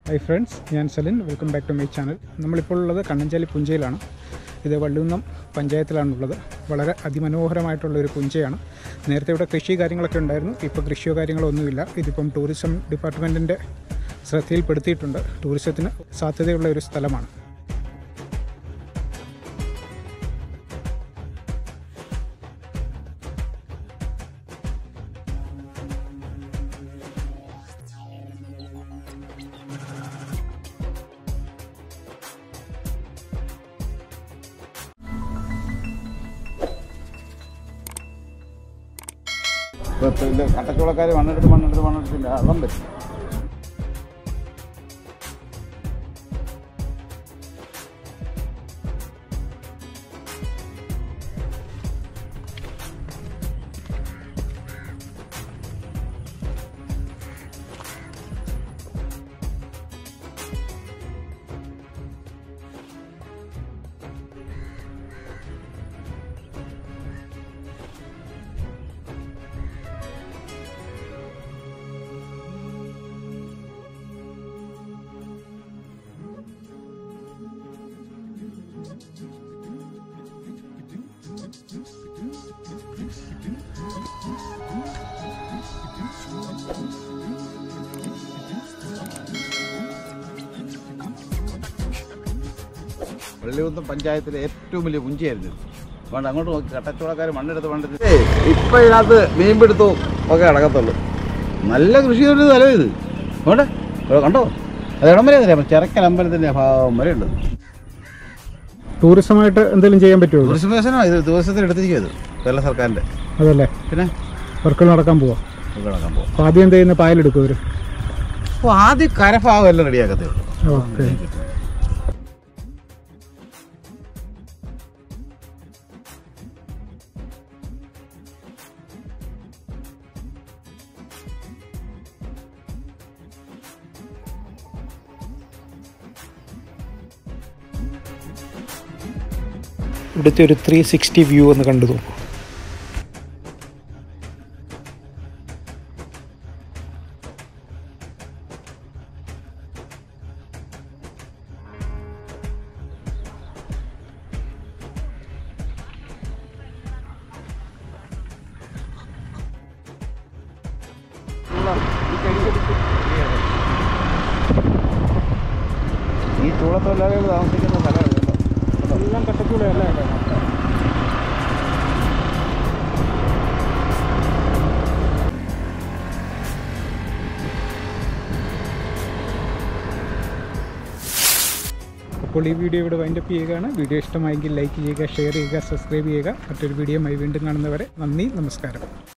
Hi friends ഞാൻ Salin welcome back to my channel നമ്മളിപ്പോൾ ഉള്ളത് കണ്ണഞ്ചാലി പുഞ്ചയിലാണ് ഇത് വള്ളിയുന്നം പഞ്ചായത്തിലാണുള്ളത് വളരെ അതിമനോഹരമായിട്ടുള്ള ഒരു പുഞ്ചയാണ് നേരത്തെ ഇവിടെ കൃഷി കാര്യങ്ങളൊക്കെ ഉണ്ടായിരുന്നു ഇപ്പോൾ കൃഷിയോ കാര്യങ്ങളോ ഒന്നുമില്ല ഇതിപ്പം ടൂറിസം ഡിപ്പാർട്ട്മെൻറ്റിൻ്റെ ശ്രദ്ധയിൽപ്പെടുത്തിയിട്ടുണ്ട് ടൂറിസത്തിന് സാധ്യതയുള്ള ഒരു സ്ഥലമാണ് ഇത് കട്ടച്ചോളക്കാർ മണ്ണെടുത്ത് മണ്ണെടുത്ത് മണ്ണെടുത്തില്ല വെള്ളം വരും വെള്ളികുന്നം പഞ്ചായത്തിലെ ഏറ്റവും വലിയ പുഞ്ചയായിരുന്നു ഇത്. അതുകൊണ്ട് അങ്ങോട്ട് നോക്കി കട്ടച്ചോളക്കാർ മണ്ണെടുത്ത് മണ്ണെടുത്ത് ഇപ്പം ഇതിനകത്ത് മീൻപിടുത്തവും ഒക്കെ നടക്കത്തുള്ളൂ നല്ല കൃഷി ഒരു സ്ഥലം ഇത് അതുകൊണ്ട് കണ്ടോ അത് ഇടം വരെ അറിയാം ചിറക്കൽ അമ്പലത്തിൻ്റെ ഭാഗം വരെ ഉണ്ട് ടൂറിസമായിട്ട് എന്തെങ്കിലും ചെയ്യാൻ പറ്റുമോ ടൂറിസം വികസനമാണ് ഇത് ദിവസത്തിൽ എടുത്തിരിക്കുന്നത് കേരള സർക്കാരിൻ്റെ അതല്ലേ പിന്നെ വർക്കുകൾ നടക്കാൻ പോവാം നമുക്ക് നടക്കാൻ പോകാം അപ്പോൾ ആദ്യം എന്ത് ചെയ്യുന്ന പായലെടുക്കും അവർ അപ്പോൾ ആദ്യം കരഭാഗം എല്ലാം റെഡിയാക്കത്തേ ഉള്ളൂ ഓക്കെ ഇവിടുത്തെ ഒരു ത്രീ സിക്സ്റ്റി വ്യൂ ഒന്ന് കണ്ടു നോക്കൂ ഈ ചൂളത്തൊഴിലാളികൾ താമസിക്കുന്ന സ്ഥലമാണ് കേട്ടോ. കേട്ടോ? എല്ലാം കട്ടച്ചൂടയല്ലേ അപ്പോൾ ഈ വീഡിയോ ഇവിടെ വൈൻഡപ്പ് ചെയ്യുകയാണ് വീഡിയോ ഇഷ്ടമായെങ്കിൽ ലൈക്ക് ചെയ്യുക ഷെയർ ചെയ്യുക സബ്സ്ക്രൈബ് ചെയ്യുക മറ്റൊരു വീഡിയോയുമായി വീണ്ടും കാണുന്നവരെ നന്ദി നമസ്കാരം